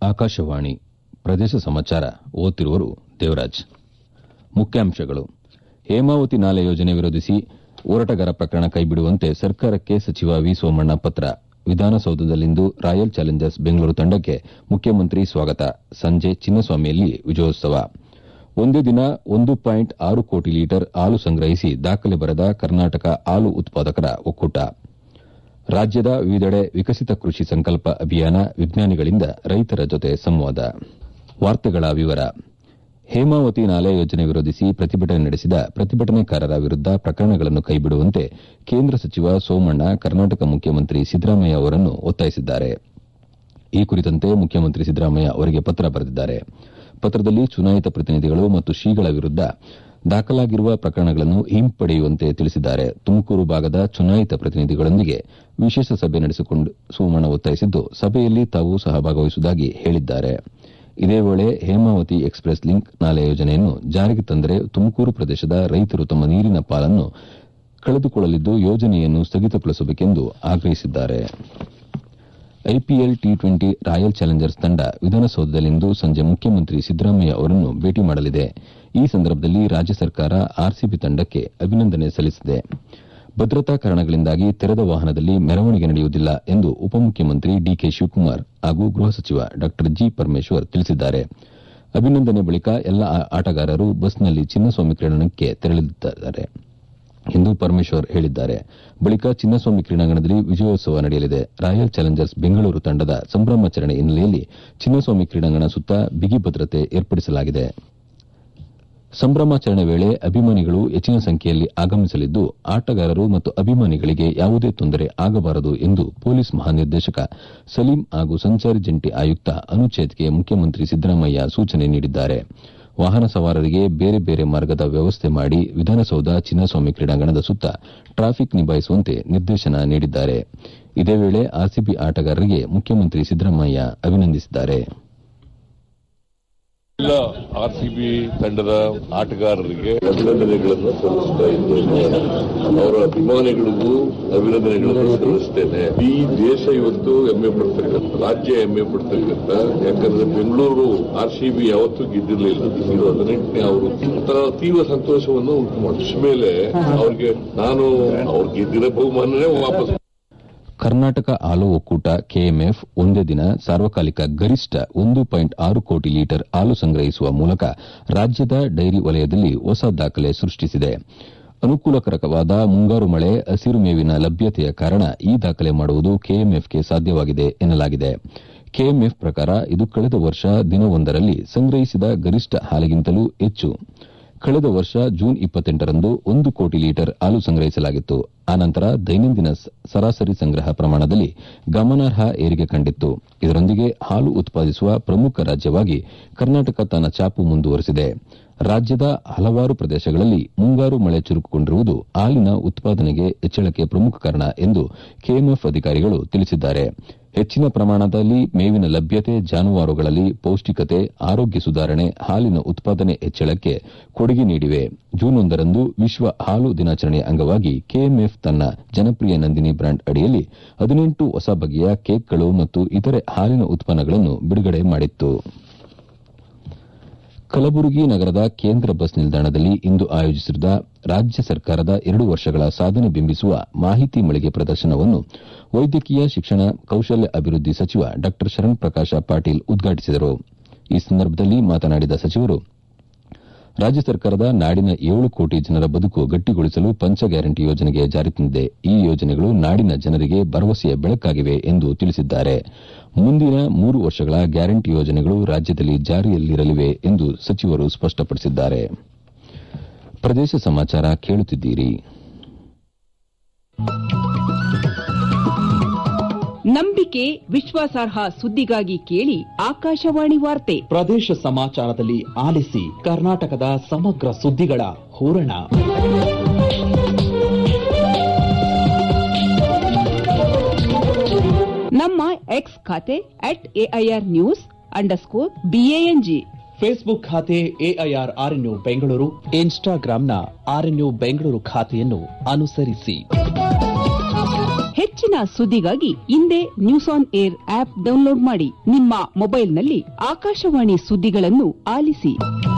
ಆಕಾಶವಾಣಿ ಪ್ರದೇಶ ಸಮಾಚಾರ ಓದುತ್ತಿರುವರು ದೇವರಾಜ್ ಮುಖ್ಯಾಂಶಗಳು ಹೇಮಾವತಿ ನಾಲೆ ಯೋಜನೆ ವಿರೋಧಿಸಿ ಹೋರಾಟಗಾರ ಪ್ರಕರಣ ಕೈಬಿಡುವಂತೆ ಸರ್ಕಾರಕ್ಕೆ ಸಚಿವ ವಿ ಸೋಮಣ್ಣ ಪತ್ರ ವಿಧಾನಸೌಧದಲ್ಲಿಂದು ರಾಯಲ್ ಚಾಲೆಂಜರ್ಸ್ ಬೆಂಗಳೂರು ತಂಡಕ್ಕೆ ಮುಖ್ಯಮಂತ್ರಿ ಸ್ವಾಗತ ಸಂಜೆ ಚಿನ್ನಸ್ವಾಮಿಯಲ್ಲಿ ವಿಜಯೋತ್ಸವ ಒಂದೇ ದಿನ ಒಂದು ಪಾಯಿಂಟ್ ಆರು ಕೋಟಿ ಲೀಟರ್ ಹಾಲು ಸಂಗ್ರಹಿಸಿ ದಾಖಲೆ ಬರೆದ ಕರ್ನಾಟಕ ಹಾಲು ಉತ್ಪಾದಕರ ಒಕ್ಕೂಟ ರಾಜ್ಯದ ವಿವಿಧೆಡೆ ವಿಕಸಿತ ಕೃಷಿ ಸಂಕಲ್ಪ ಅಭಿಯಾನ ವಿಜ್ಞಾನಿಗಳಿಂದ ರೈತರ ಜೊತೆ ಸಂವಾದ ವಾರ್ತೆಗಳ ವಿವರ ಹೇಮಾವತಿ ನಾಲೆ ಯೋಜನೆ ವಿರೋಧಿಸಿ ಪ್ರತಿಭಟನೆ ನಡೆಸಿದ ಪ್ರತಿಭಟನಾಕಾರರ ವಿರುದ್ದ ಪ್ರಕರಣಗಳನ್ನು ಕೈಬಿಡುವಂತೆ ಕೇಂದ್ರ ಸಚಿವ ಸೋಮಣ್ಣ ಕರ್ನಾಟಕ ಮುಖ್ಯಮಂತ್ರಿ ಸಿದ್ದರಾಮಯ್ಯ ಅವರನ್ನು ಒತ್ತಾಯಿಸಿದ್ದಾರೆ ಈ ಕುರಿತಂತೆ ಮುಖ್ಯಮಂತ್ರಿ ಸಿದ್ದರಾಮಯ್ಯ ಅವರಿಗೆ ಪತ್ರ ಬರೆದಿದ್ದಾರೆ ಪತ್ರದಲ್ಲಿ ಚುನಾಯಿತ ಪ್ರತಿನಿಧಿಗಳು ಮತ್ತು ಶ್ರೀಗಳ ವಿರುದ್ದ ದಾಖಲಾಗಿರುವ ಪ್ರಕರಣಗಳನ್ನು ಹಿಂಪಡೆಯುವಂತೆ ತಿಳಿಸಿದ್ದಾರೆ ತುಮಕೂರು ಭಾಗದ ಚುನಾಯಿತ ಪ್ರತಿನಿಧಿಗಳೊಂದಿಗೆ ವಿಶೇಷ ಸಭೆ ನಡೆಸಿಕೊಂಡು ಸೋಮಣ್ಣ ಒತ್ತಾಯಿಸಿದ್ದು ಸಭೆಯಲ್ಲಿ ತಾವು ಸಹ ಭಾಗವಹಿಸುವುದಾಗಿ ಹೇಳಿದ್ದಾರೆ ಇದೇ ವೇಳೆ ಹೇಮಾವತಿ ಎಕ್ಸ್ಪ್ರೆಸ್ ಲಿಂಕ್ ನಾಲೆ ಯೋಜನೆಯನ್ನು ಜಾರಿಗೆ ತಂದರೆ ತುಮಕೂರು ಪ್ರದೇಶದ ರೈತರು ತಮ್ಮ ನೀರಿನ ಪಾಲನ್ನು ಕಳೆದುಕೊಳ್ಳಲಿದ್ದು ಯೋಜನೆಯನ್ನು ಸ್ಥಗಿತಗೊಳಿಸಬೇಕೆಂದು ಆಗ್ರಹಿಸಿದ್ದಾರೆ IPL T twenty royal challengers ತಂಡ ವಿಧಾನಸೌಧದಲ್ಲಿಂದು ಸಂಜೆ ಮುಖ್ಯಮಂತ್ರಿ ಸಿದ್ದರಾಮಯ್ಯ ಅವರನ್ನು ಭೇಟಿ ಮಾಡಲಿದೆ ಈ ಸಂದರ್ಭದಲ್ಲಿ ರಾಜ್ಯ ಸರ್ಕಾರ ಆರ್ಸಿಬಿ ತಂಡಕ್ಕೆ ಅಭಿನಂದನೆ ಸಲ್ಲಿಸಿದೆ ಭದ್ರತಾ ಕಾರಣಗಳಿಂದಾಗಿ ತೆರೆದ ವಾಹನದಲ್ಲಿ ಮೆರವಣಿಗೆ ನಡೆಯುವುದಿಲ್ಲ ಎಂದು ಉಪಮುಖ್ಯಮಂತ್ರಿ ಡಿಕೆ ಶಿವಕುಮಾರ್ ಹಾಗೂ ಗೃಹ ಸಚಿವ ಡಾ ಜಿ ಪರಮೇಶ್ವರ್ ತಿಳಿಸಿದ್ದಾರೆ ಅಭಿನಂದನೆ ಬಳಿಕ ಎಲ್ಲ ಆಟಗಾರರು ಬಸ್ನಲ್ಲಿ ಚಿನ್ನಸ್ವಾಮಿ ಕ್ರೀಡಾಂಗಣಕ್ಕೆ ತೆರಳಲಿದ್ದಾರೆ ಎಂದು ಪರಮೇಶ್ವರ್ ಹೇಳಿದ್ದಾರೆ ಬಳಿಕ ಚಿನ್ನಸ್ವಾಮಿ ಕ್ರೀಡಾಂಗಣದಲ್ಲಿ ವಿಜಯೋತ್ಸವ ನಡೆಯಲಿದೆ ರಾಯಲ್ ಚಾಲೆಂಜರ್ಸ್ ಬೆಂಗಳೂರು ತಂಡದ ಸಂಭ್ರಮಾಚರಣೆ ಹಿನ್ನೆಲೆಯಲ್ಲಿ ಚಿನ್ನಸ್ವಾಮಿ ಕ್ರೀಡಾಂಗಣ ಸುತ್ತ ಬಿಗಿ ಭದ್ರತೆ ಏರ್ಪಡಿಸಲಾಗಿದೆ ಸಂಭ್ರಮಾಚರಣೆ ವೇಳೆ ಅಭಿಮಾನಿಗಳು ಹೆಚ್ಚಿನ ಸಂಖ್ಯೆಯಲ್ಲಿ ಆಗಮಿಸಲಿದ್ದು ಆಟಗಾರರು ಮತ್ತು ಅಭಿಮಾನಿಗಳಿಗೆ ಯಾವುದೇ ತೊಂದರೆ ಆಗಬಾರದು ಎಂದು ಪೊಲೀಸ್ ಮಹಾನಿರ್ದೇಶಕ ಸಲೀಂ ಹಾಗೂ ಸಂಚಾರಿ ಜಂಟಿ ಆಯುಕ್ತ ಅನುಚೇತ್ಗೆ ಮುಖ್ಯಮಂತ್ರಿ ಸಿದ್ದರಾಮಯ್ಯ ಸೂಚನೆ ನೀಡಿದ್ದಾರೆ ವಾಹನ ಸವಾರರಿಗೆ ಬೇರೆ ಬೇರೆ ಮಾರ್ಗದ ವ್ಯವಸ್ಥೆ ಮಾಡಿ ವಿಧಾನಸೌಧ ಚಿನ್ನಸ್ವಾಮಿ ಕ್ರೀಡಾಂಗಣದ ಸುತ್ತ ಟ್ರಾಫಿಕ್ ನಿಭಾಯಿಸುವಂತೆ ನಿರ್ದೇಶನ ನೀಡಿದ್ದಾರೆ ಇದೇ ವೇಳೆ ಆರ್ಸಿಬಿ ಆಟಗಾರರಿಗೆ ಮುಖ್ಯಮಂತ್ರಿ ಸಿದ್ದರಾಮಯ್ಯ ಅಭಿನಂದಿಸಿದ್ದಾರೆ ಎಲ್ಲ ಆರ್ಸಿಬಿ ತಂಡದ ಆಟಗಾರರಿಗೆ ಅಭಿನಂದನೆಗಳನ್ನು ಸಲ್ಲಿಸ್ತಾ ಇದ್ದೇನೆ ಅವರ ಅಭಿಮಾನಿಗಳಿಗೂ ಅಭಿನಂದನೆಗಳನ್ನು ಸಲ್ಲಿಸ್ತೇನೆ ಈ ದೇಶ ಇವತ್ತು ಹೆಮ್ಮೆ ಪಡ್ತಕ್ಕಂಥ ರಾಜ್ಯ ಹೆಮ್ಮೆ ಪಡ್ತಕ್ಕಂಥ ಯಾಕಂದ್ರೆ ಬೆಂಗಳೂರು ಆರ್ಸಿಬಿ ಯಾವತ್ತೂ ಗೆದ್ದಿರಲಿಲ್ಲ ಇದು ಹದಿನೆಂಟನೇ ಅವರು ತೀವ್ರ ಸಂತೋಷವನ್ನು ಉಂಟು ಮಾಡಿದ ಮೇಲೆ ಅವ್ರಿಗೆ ನಾನು ಅವ್ರು ಗೆದ್ದಿರೋ ಬಹುಮಾನನೇ ವಾಪಸ್ ಕರ್ನಾಟಕ ಹಾಲು ಒಕ್ಕೂಟ ಕೆಎಂಎಫ್ ಒಂದೇ ದಿನ ಸಾರ್ವಕಾಲಿಕ ಗರಿಷ್ಠ ಒಂದು ಪಾಯಿಂಟ್ ಆರು ಕೋಟಿ ಲೀಟರ್ ಹಾಲು ಸಂಗ್ರಹಿಸುವ ಮೂಲಕ ರಾಜ್ಯದ ಡೈರಿ ವಲಯದಲ್ಲಿ ಹೊಸ ದಾಖಲೆ ಸೃಷ್ಟಿಸಿದೆ ಅನುಕೂಲಕರವಾದ ಮುಂಗಾರು ಮಳೆ ಹಸಿರು ಮೇವಿನ ಲಭ್ಯತೆಯ ಕಾರಣ ಈ ದಾಖಲೆ ಮಾಡುವುದು ಕೆಎಂಎಫ್ಗೆ ಸಾಧ್ಯವಾಗಿದೆ ಎನ್ನಲಾಗಿದೆ ಕೆಎಂಎಫ್ ಪ್ರಕಾರ ಇದು ಕಳೆದ ವರ್ಷ ದಿನವೊಂದರಲ್ಲಿ ಸಂಗ್ರಹಿಸಿದ ಗರಿಷ್ಠ ಹಾಲಿಗಿಂತಲೂ ಹೆಚ್ಚು ಕಳೆದ ವರ್ಷ ಜೂನ್ ಇಪ್ಪತ್ತೆಂಟರಂದು ಒಂದು ಕೋಟಿ ಲೀಟರ್ ಹಾಲು ಸಂಗ್ರಹಿಸಲಾಗಿತ್ತು ಆನಂತರ ದೈನಂದಿನ ಸರಾಸರಿ ಸಂಗ್ರಹ ಪ್ರಮಾಣದಲ್ಲಿ ಗಮನಾರ್ಹ ಏರಿಕೆ ಕಂಡಿತ್ತು ಇದರೊಂದಿಗೆ ಹಾಲು ಉತ್ಪಾದಿಸುವ ಪ್ರಮುಖ ರಾಜ್ಯವಾಗಿ ಕರ್ನಾಟಕ ತನ್ನ ಚಾಪು ಮುಂದುವರೆಸಿದೆ ರಾಜ್ಯದ ಹಲವಾರು ಪ್ರದೇಶಗಳಲ್ಲಿ ಮುಂಗಾರು ಮಳೆ ಚುರುಕುಗೊಂಡಿರುವುದು ಹಾಲಿನ ಉತ್ಪಾದನೆಗೆ ಹೆಚ್ಚಳಕ್ಕೆ ಪ್ರಮುಖ ಕಾರಣ ಎಂದು ಕೆಎಂಎಫ್ ಅಧಿಕಾರಿಗಳು ತಿಳಿಸಿದ್ದಾರೆ ಹೆಚ್ಚಿನ ಪ್ರಮಾಣದಲ್ಲಿ ಮೇವಿನ ಲಭ್ಯತೆ ಜಾನುವಾರುಗಳಲ್ಲಿ ಪೌಷ್ಟಿಕತೆ ಆರೋಗ್ಯ ಸುಧಾರಣೆ ಹಾಲಿನ ಉತ್ಪಾದನೆ ಹೆಚ್ಚಳಕ್ಕೆ ಕೊಡುಗೆ ನೀಡಿವೆ ಜೂನ್ ಒಂದರಂದು ವಿಶ್ವ ಹಾಲು ದಿನಾಚರಣೆಯ ಅಂಗವಾಗಿ ಕೆಎಂಎಫ್ ತನ್ನ ಜನಪ್ರಿಯ ನಂದಿನಿ ಬ್ರ್ಯಾಂಡ್ ಅಡಿಯಲ್ಲಿ ಹದಿನೆಂಟು ಹೊಸ ಬಗೆಯ ಕೇಕ್ಗಳು ಮತ್ತು ಇತರೆ ಹಾಲಿನ ಉತ್ಪನ್ನಗಳನ್ನು ಬಿಡುಗಡೆ ಮಾಡಿತ್ತು ಕಲಬುರಗಿ ನಗರದ ಕೇಂದ್ರ ಬಸ್ ನಿಲ್ದಾಣದಲ್ಲಿ ಇಂದು ಆಯೋಜಿಸಿರುವ ರಾಜ್ಯ ಸರ್ಕಾರದ ಎರಡು ವರ್ಷಗಳ ಸಾಧನೆ ಬಿಂಬಿಸುವ ಮಾಹಿತಿ ಮಳಿಗೆ ಪ್ರದರ್ಶನವನ್ನು ವೈದ್ಯಕೀಯ ಶಿಕ್ಷಣ ಕೌಶಲ್ಯ ಅಭಿವೃದ್ಧಿ ಸಚಿವ ಡಾ ಶರಣ್ ಪಾಟೀಲ್ ಉದ್ಘಾಟಿಸಿದರು ಈ ಸಂದರ್ಭದಲ್ಲಿ ಮಾತನಾಡಿದ ಸಚಿವರು ರಾಜ್ಯ ಸರ್ಕಾರದ ನಾಡಿನ ಏಳು ಕೋಟಿ ಜನರ ಬದುಕು ಗಟ್ಟಿಗೊಳಿಸಲು ಪಂಚ ಗ್ಯಾರಂಟಿ ಯೋಜನೆಗೆ ಜಾರಿ ತಂದಿದೆ ಈ ಯೋಜನೆಗಳು ನಾಡಿನ ಜನರಿಗೆ ಭರವಸೆಯ ಬೆಳಕಾಗಿವೆ ಎಂದು ತಿಳಿಸಿದ್ದಾರೆ ಮುಂದಿನ ಮೂರು ವರ್ಷಗಳ ಗ್ಯಾರಂಟಿ ಯೋಜನೆಗಳು ರಾಜ್ಯದಲ್ಲಿ ಜಾರಿಯಲ್ಲಿರಲಿವೆ ಎಂದು ಸಚಿವರು ಸ್ಪಷ್ಟಪಡಿಸಿದ್ದಾರೆ ಪ್ರದೇಶ ಸಮಾಚಾರ ಕೇಳುತ್ತಿದ್ದೀರಿ ನಂಬಿಕೆ ವಿಶ್ವಾಸಾರ್ಹ ಸುದ್ದಿಗಾಗಿ ಕೇಳಿ ಆಕಾಶವಾಣಿ ವಾರ್ತೆ ಪ್ರದೇಶ ಸಮಾಚಾರದಲ್ಲಿ ಆಲಿಸಿ ಕರ್ನಾಟಕದ ಸಮಗ್ರ ಸುದ್ದಿಗಳ ಹೂರಣ ನಮ್ಮ ಎಕ್ಸ್ ಖಾತೆ at AIR news underscore BANG Facebook ಖಾತೆ ಎಐಆರ್ ಆರ್ಎನ್ಯು ಬೆಂಗಳೂರು ಇನ್ಸ್ಟಾಗ್ರಾಂನ ಆರ್ಎನ್ಯು ಬೆಂಗಳೂರು ಖಾತೆಯನ್ನು ಅನುಸರಿಸಿ ಹೆಚ್ಚಿನ ಸುದ್ದಿಗಾಗಿ ಇಂದೇ news on air app download ಮಾಡಿ ನಿಮ್ಮ ಮೊಬೈಲ್ನಲ್ಲಿ ಆಕಾಶವಾಣಿ ಸುದ್ದಿಗಳನ್ನು ಆಲಿಸಿ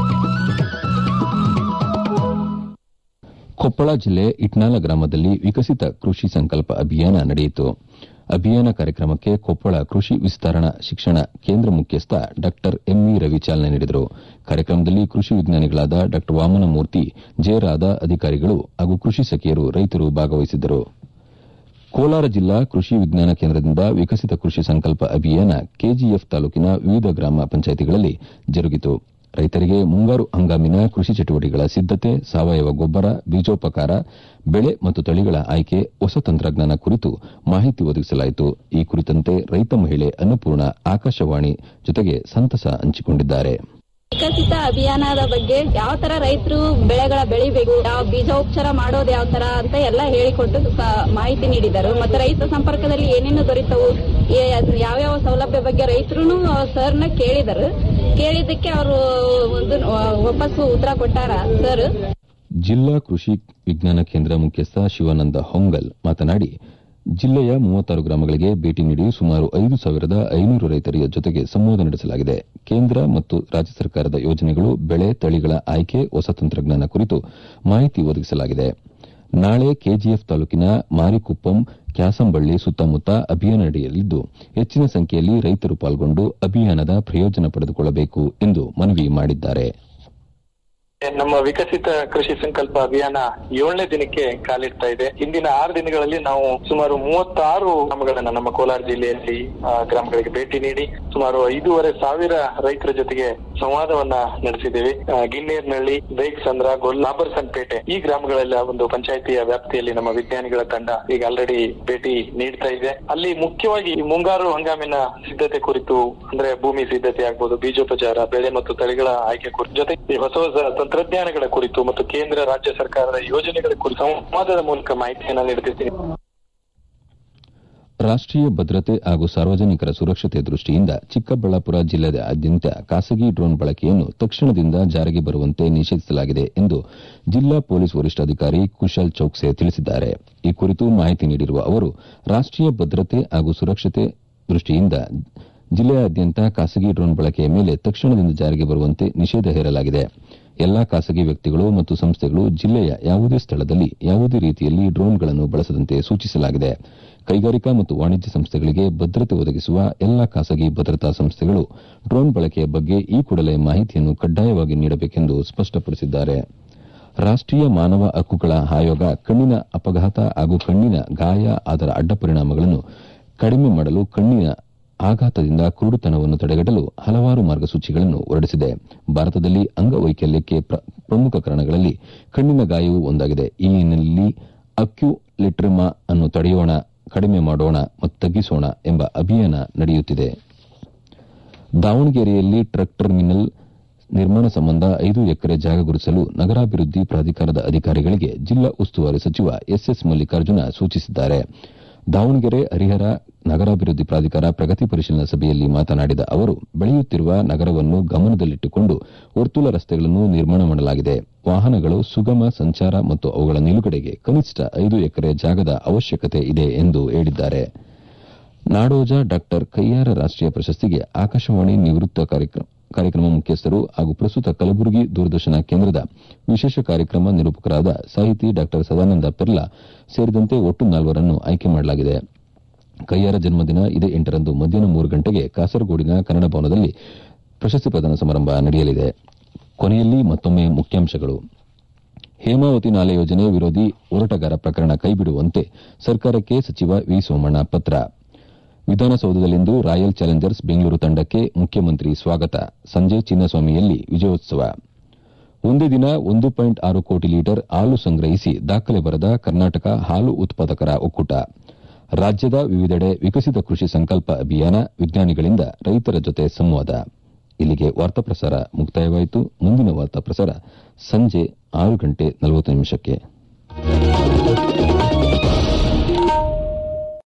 ಕೊಪ್ಪಳ ಜಿಲ್ಲೆ ಇಟ್ನಾಲ ಗ್ರಾಮದಲ್ಲಿ ವಿಕಸಿತ ಕೃಷಿ ಸಂಕಲ್ಪ ಅಭಿಯಾನ ನಡೆಯಿತು ಅಭಿಯಾನ ಕಾರ್ಯಕ್ರಮಕ್ಕೆ ಕೊಪ್ಪಳ ಕೃಷಿ ವಿಸ್ತರಣಾ ಶಿಕ್ಷಣ ಕೇಂದ್ರ ಮುಖ್ಯಸ್ಥ ಡಾ ಎಂವಿ ರವಿ ಚಾಲನೆ ನೀಡಿದರು ಕಾರ್ಯಕ್ರಮದಲ್ಲಿ ಕೃಷಿ ವಿಜ್ಞಾನಿಗಳಾದ ಡಾ ವಾಮನಮೂರ್ತಿ ಜಯರಾದ ಅಧಿಕಾರಿಗಳು ಹಾಗೂ ಕೃಷಿ ಸಖಿಯರು ರೈತರು ಭಾಗವಹಿಸಿದ್ದರು ಕೋಲಾರ ಜಿಲ್ಲಾ ಕೃಷಿ ವಿಜ್ಞಾನ ಕೇಂದ್ರದಿಂದ ವಿಕಸಿತ ಕೃಷಿ ಸಂಕಲ್ಪ ಅಭಿಯಾನ ಕೆಜಿಎಫ್ ತಾಲೂಕಿನ ವಿವಿಧ ಗ್ರಾಮ ಪಂಚಾಯಿತಿಗಳಲ್ಲಿ ಜರುಗಿತು ರೈತರಿಗೆ ಮುಂಗಾರು ಹಂಗಾಮಿನ ಕೃಷಿ ಚಟುವಟಿಕೆಗಳ ಸಿದ್ದತೆ ಸಾವಯವ ಗೊಬ್ಬರ ಬೀಜೋಪಕಾರ ಬೆಳೆ ಮತ್ತು ತಳಿಗಳ ಆಯ್ಕೆ ಹೊಸ ತಂತ್ರಜ್ಞಾನ ಕುರಿತು ಮಾಹಿತಿ ಒದಗಿಸಲಾಯಿತು ಈ ಕುರಿತಂತೆ ರೈತ ಮಹಿಳೆ ಅನ್ನಪೂರ್ಣ ಆಕಾಶವಾಣಿ ಜೊತೆಗೆ ಸಂತಸ ಹಂಚಿಕೊಂಡಿದ್ದಾರೆ ವಿಕಸಿತ ಅಭಿಯಾನದ ಬಗ್ಗೆ ಯಾವ ತರ ರೈತರು ಬೆಳೆಗಳ ಬೆಳಿಬೇಕು ಯಾವ ಬೀಜೋಪಚಾರ ಮಾಡೋದು ಯಾವ ತರ ಅಂತ ಎಲ್ಲ ಹೇಳಿಕೊಟ್ಟು ಸ- ಮಾಹಿತಿ ನೀಡಿದರು ಮತ್ತೆ ರೈತ ಸಂಪರ್ಕದಲ್ಲಿ ಏನೇನು ದೊರೀತವು ಏ- ಅದ್ ಯಾವ್ಯಾವ ಸೌಲಭ್ಯ ಬಗ್ಗೆ ರೈತರು ಸರ್ನ ಕೇಳಿದರು ಕೇಳಿದ್ದಕ್ಕೆ ಅವರು ಒಂದು ವಾಪಸ್ಸು ಉತ್ತರ ಕೊಟ್ಟಾರ ಸರ್ ಜಿಲ್ಲಾ ಕೃಷಿ ವಿಜ್ಞಾನ ಕೇಂದ್ರ ಮುಖ್ಯಸ್ಥ ಶಿವಾನಂದ ಹೊಂಗಲ್ ಮಾತನಾಡಿ ಜಿಲ್ಲೆಯ ಮೂವತ್ತಾರು ಗ್ರಾಮಗಳಿಗೆ ಭೇಟಿ ನೀಡಿ ಸುಮಾರು ಐದು ಸಾವಿರದ ಐನೂರು ರೈತರ ಜೊತೆಗೆ ಸಂವಾದ ನಡೆಸಲಾಗಿದೆ ಕೇಂದ್ರ ಮತ್ತು ರಾಜ್ಯ ಸರ್ಕಾರದ ಯೋಜನೆಗಳು ಬೆಳೆ ತಳಿಗಳ ಆಯ್ಕೆ ಹೊಸ ತಂತ್ರಜ್ಞಾನ ಕುರಿತು ಮಾಹಿತಿ ಒದಗಿಸಲಾಗಿದೆ ನಾಳೆ ಕೆಜಿಎಫ್ ತಾಲೂಕಿನ ಮಾರಿಕುಪ್ಪಂ ಕ್ಯಾಸಂಬಳ್ಳಿ ಸುತ್ತಮುತ್ತ ಅಭಿಯಾನ ನಡೆಯಲಿದ್ದು ಹೆಚ್ಚಿನ ಸಂಖ್ಯೆಯಲ್ಲಿ ರೈತರು ಪಾಲ್ಗೊಂಡು ಅಭಿಯಾನದ ಪ್ರಯೋಜನ ಪಡೆದುಕೊಳ್ಳಬೇಕು ಎಂದು ಮನವಿ ಮಾಡಿದ್ದಾರೆ ನಮ್ಮ ವಿಕಸಿತ ಕೃಷಿ ಸಂಕಲ್ಪ ಅಭಿಯಾನ ಏಳನೇ ದಿನಕ್ಕೆ ಕಾಲಿಡ್ತಾ ಇದೆ ಇಂದಿನ ಆರು ದಿನಗಳಲ್ಲಿ ನಾವು ಸುಮಾರು ಮೂವತ್ತಾರು ಗ್ರಾಮಗಳನ್ನ ನಮ್ಮ ಕೋಲಾರ ಜಿಲ್ಲೆಯಲ್ಲಿ ಆ, ಗ್ರಾಮಗಳಿಗೆ ಭೇಟಿ ನೀಡಿ ಸುಮಾರು ಐದೂವರೆ ಸಾವಿರ ರೈತರ ಜೊತೆಗೆ ಸಂವಾದವನ್ನ ನಡೆಸಿದ್ದೇವೆ ಆ, ಗಿನ್ನೇರ್ನಹಳ್ಳಿ ಬೈಕ್ಸಂದ್ರ ಗೊಲ್ಲಾಬರ್ಸನ್ ಪೇಟೆ ಈ ಗ್ರಾಮಗಳೆಲ್ಲ ಒಂದು ಪಂಚಾಯಿತಿಯ ವ್ಯಾಪ್ತಿಯಲ್ಲಿ ನಮ್ಮ ವಿಜ್ಞಾನಿಗಳ ತಂಡ ಈಗ ಆಲ್ರೆಡಿ ಭೇಟಿ ನೀಡ್ತಾ ಇದೆ ಅಲ್ಲಿ ಮುಖ್ಯವಾಗಿ ಈ ಮುಂಗಾರು ಹಂಗಾಮಿನ ಸಿದ್ಧತೆ ಕುರಿತು ಅಂದ್ರೆ ಭೂಮಿ ಸಿದ್ಧತೆ ಆಗ್ಬೋದು ಬೀಜೋಪಚಾರ ಬೆಳೆ ಮತ್ತು ತಳಿಗಳ ಆಯ್ಕೆ ಕುರಿತು ಜೊತೆ ಈ ಹೊಸ ಹೊಸ ತಂತ್ರಜ್ಞಾನಗಳ ಕುರಿತು ಮತ್ತು ಕೇಂದ್ರ ರಾಜ್ಯ ಸರ್ಕಾರದ ಯೋಜನೆಗಳ ಕುರಿತು ಸಂವಾದದ ಮೂಲಕ ಮಾಹಿತಿಯನ್ನ ನೀಡುತ್ತಿದ್ದೀನಿ ರಾಷ್ಟೀಯ ಭದ್ರತೆ ಹಾಗೂ ಸಾರ್ವಜನಿಕರ ಸುರಕ್ಷತೆ ದೃಷ್ಟಿಯಿಂದ ಚಿಕ್ಕಬಳ್ಳಾಪುರ ಜಿಲ್ಲೆಯಾದ್ಯಂತ ಖಾಸಗಿ ಡ್ರೋನ್ ಬಳಕೆಯನ್ನು ತಕ್ಷಣದಿಂದ ಜಾರಿಗೆ ಬರುವಂತೆ ನಿಷೇಧಿಸಲಾಗಿದೆ ಎಂದು ಜಿಲ್ಲಾ ಪೊಲೀಸ್ ವರಿಷ್ಠಾಧಿಕಾರಿ ಕುಶಲ್ ಚೌಕ್ಸೆ ತಿಳಿಸಿದ್ದಾರೆ ಈ ಕುರಿತು ಮಾಹಿತಿ ನೀಡಿರುವ ಅವರು ರಾಷ್ಟೀಯ ಭದ್ರತೆ ಹಾಗೂ ಸುರಕ್ಷತೆ ದೃಷ್ಟಿಯಿಂದ ಜಿಲ್ಲೆಯಾದ್ಯಂತ ಖಾಸಗಿ ಡ್ರೋನ್ ಬಳಕೆಯ ಮೇಲೆ ತಕ್ಷಣದಿಂದ ಜಾರಿಗೆ ಬರುವಂತೆ ನಿಷೇಧ ಹೇರಲಾಗಿದೆ ಎಲ್ಲಾ ಖಾಸಗಿ ವ್ಯಕ್ತಿಗಳು ಮತ್ತು ಸಂಸ್ಥೆಗಳು ಜಿಲ್ಲೆಯ ಯಾವುದೇ ಸ್ಥಳದಲ್ಲಿ ಯಾವುದೇ ರೀತಿಯಲ್ಲಿ ಡ್ರೋನ್ಗಳನ್ನು ಬಳಸದಂತೆ ಸೂಚಿಸಲಾಗಿದೆ ಕೈಗಾರಿಕಾ ಮತ್ತು ವಾಣಿಜ್ಯ ಸಂಸ್ಥೆಗಳಿಗೆ ಭದ್ರತೆ ಒದಗಿಸುವ ಎಲ್ಲಾ ಖಾಸಗಿ ಭದ್ರತಾ ಸಂಸ್ಥೆಗಳು ಡ್ರೋನ್ ಬಳಕೆಯ ಬಗ್ಗೆ ಈ ಕೂಡಲೇ ಮಾಹಿತಿಯನ್ನು ಕಡ್ಡಾಯವಾಗಿ ನೀಡಬೇಕೆಂದು ಸ್ಪಷ್ಟಪಡಿಸಿದ್ದಾರೆ ರಾಷ್ಟೀಯ ಮಾನವ ಹಕ್ಕುಗಳ ಆಯೋಗ ಕಣ್ಣಿನ ಅಪಘಾತ ಹಾಗೂ ಕಣ್ಣಿನ ಗಾಯ ಅದರ ಅಡ್ಡಪರಿಣಾಮಗಳನ್ನು ಕಡಿಮೆ ಮಾಡಲು ಕಣ್ಣಿನ ಆಘಾತದಿಂದ ಕುರುಡುತನವನ್ನು ತಡೆಗಟ್ಟಲು ಹಲವಾರು ಮಾರ್ಗಸೂಚಿಗಳನ್ನು ಹೊರಡಿಸಿದೆ ಭಾರತದಲ್ಲಿ ಅಂಗವೈಕಲ್ಯಕ್ಕೆ ಪ್ರ- ಪ್ರಮುಖ ಕಾರಣಗಳಲ್ಲಿ ಕಣ್ಣಿನ ಗಾಯವು ಒಂದಾಗಿದೆ ಈ ಹಿನ್ನೆಲೆಯಲ್ಲಿ ಅಕ್ಯುಲಿಟ್ರಿಮಾ ಅನ್ನು ತಡೆಯೋಣ ಕಡಿಮೆ ಮಾಡೋಣ ಮತ್ತು ತಗ್ಗಿಸೋಣ ಎಂಬ ಅಭಿಯಾನ ನಡೆಯುತ್ತಿದೆ ದಾವಣಗೆರೆಯಲ್ಲಿ ಟ್ರಕ್ ಟರ್ಮಿನಲ್ ನಿರ್ಮಾಣ ಸಂಬಂಧ ಐದು ಎಕರೆ ಜಾಗ ಗುರುತಿಸಲು ನಗರಾಭಿವೃದ್ಧಿ ಪ್ರಾಧಿಕಾರದ ಅಧಿಕಾರಿಗಳಿಗೆ ಜಿಲ್ಲಾ ಉಸ್ತುವಾರಿ ಸಚಿವ ಎಸ್ಎಸ್ ಮಲ್ಲಿಕಾರ್ಜುನ ಸೂಚಿಸಿದ್ದಾರೆ ದಾವಣಗೆರೆ ಹರಿಹರ ನಗರಾಭಿವೃದ್ಧಿ ಪ್ರಾಧಿಕಾರ ಪ್ರಗತಿ ಪರಿಶೀಲನಾ ಸಭೆಯಲ್ಲಿ ಮಾತನಾಡಿದ ಅವರು ಬೆಳೆಯುತ್ತಿರುವ ನಗರವನ್ನು ಗಮನದಲ್ಲಿಟ್ಟುಕೊಂಡು ವರ್ತುಲ ರಸ್ತೆಗಳನ್ನು ನಿರ್ಮಾಣ ಮಾಡಲಾಗಿದೆ ವಾಹನಗಳು ಸುಗಮ ಸಂಚಾರ ಮತ್ತು ಅವುಗಳ ನಿಲುಗಡೆಗೆ ಕನಿಷ್ಠ ಐದು ಎಕರೆ ಜಾಗದ ಅವಶ್ಯಕತೆ ಇದೆ ಎಂದು ಹೇಳಿದ್ದಾರೆ ನಾಡೋಜ ಡಾಕ್ಟರ್ ಕಯ್ಯಾರ ರಾಷ್ಟೀಯ ಪ್ರಶಸ್ತಿಗೆ ಆಕಾಶವಾಣಿ ನಿವೃತ್ತ ಕಾರ್ಯಕ್ರಮ ಕಾರ್ಯಕ್ರಮ ಮುಖ್ಯಸ್ಥರು ಹಾಗೂ ಪ್ರಸ್ತುತ ಕಲಬುರಗಿ ದೂರದರ್ಶನ ಕೇಂದ್ರದ ವಿಶೇಷ ಕಾರ್ಯಕ್ರಮ ನಿರೂಪಕರಾದ ಸಾಹಿತಿ ಡಾಕ್ಟರ್ ಸದಾನಂದ ಪೆರ್ಲಾ ಸೇರಿದಂತೆ ಒಟ್ಟು ನಾಲ್ವರನ್ನು ಆಯ್ಕೆ ಮಾಡಲಾಗಿದೆ ಕಯ್ಯಾರ ಜನ್ಮದಿನ ಇದೇ ಎಂಟರಂದು ಮಧ್ಯಾಹ್ನ ಮೂರು ಗಂಟೆಗೆ ಕಾಸರಗೋಡಿನ ಕನ್ನಡ ಭವನದಲ್ಲಿ ಪ್ರಶಸ್ತಿ ಪ್ರದಾನ ಸಮಾರಂಭ ನಡೆಯಲಿದೆ ಕೊನೆಯಲ್ಲಿ ಮತ್ತೊಮ್ಮೆ ಮುಖ್ಯಾಂಶಗಳು ಹೇಮಾವತಿ ನಾಲೆ ಯೋಜನೆ ವಿರೋಧಿ ಹೋರಾಟಗಾರ ಪ್ರಕರಣ ಕೈಬಿಡುವಂತೆ ಸರ್ಕಾರಕ್ಕೆ ಸಚಿವ ವಿ ಸೋಮಣ್ಣ ಪತ್ರ ವಿಧಾನಸೌಧದಲ್ಲಿಂದು ರಾಯಲ್ ಚಾಲೆಂಜರ್ಸ್ ಬೆಂಗಳೂರು ತಂಡಕ್ಕೆ ಮುಖ್ಯಮಂತ್ರಿ ಸ್ವಾಗತ ಸಂಜೆ ಚಿನ್ನಸ್ವಾಮಿಯಲ್ಲಿ ವಿಜಯೋತ್ಸವ ಒಂದೇ ದಿನ ಒಂದು ಪಾಯಿಂಟ್ ಆರು ಕೋಟಿ ಲೀಟರ್ ಹಾಲು ಸಂಗ್ರಹಿಸಿ ದಾಖಲೆ ಬರೆದ ಕರ್ನಾಟಕ ಹಾಲು ಉತ್ಪಾದಕರ ಒಕ್ಕೂಟ ರಾಜ್ಯದ ವಿವಿಧೆಡೆ ವಿಕಸಿತ ಕೃಷಿ ಸಂಕಲ್ಪ ಅಭಿಯಾನ ವಿಜ್ಞಾನಿಗಳಿಂದ ರೈತರ ಜೊತೆ ಸಂವಾದ ಇಲ್ಲಿಗೆ ವಾರ್ತಾ ಪ್ರಸಾರ ಮುಕ್ತಾಯವಾಯಿತು ಮುಂದಿನ ವಾರ್ತಾ ಪ್ರಸಾರ ಸಂಜೆ ಆರು ಗಂಟೆ ನಲವತ್ತು ನಿಮಿಷಕ್ಕೆ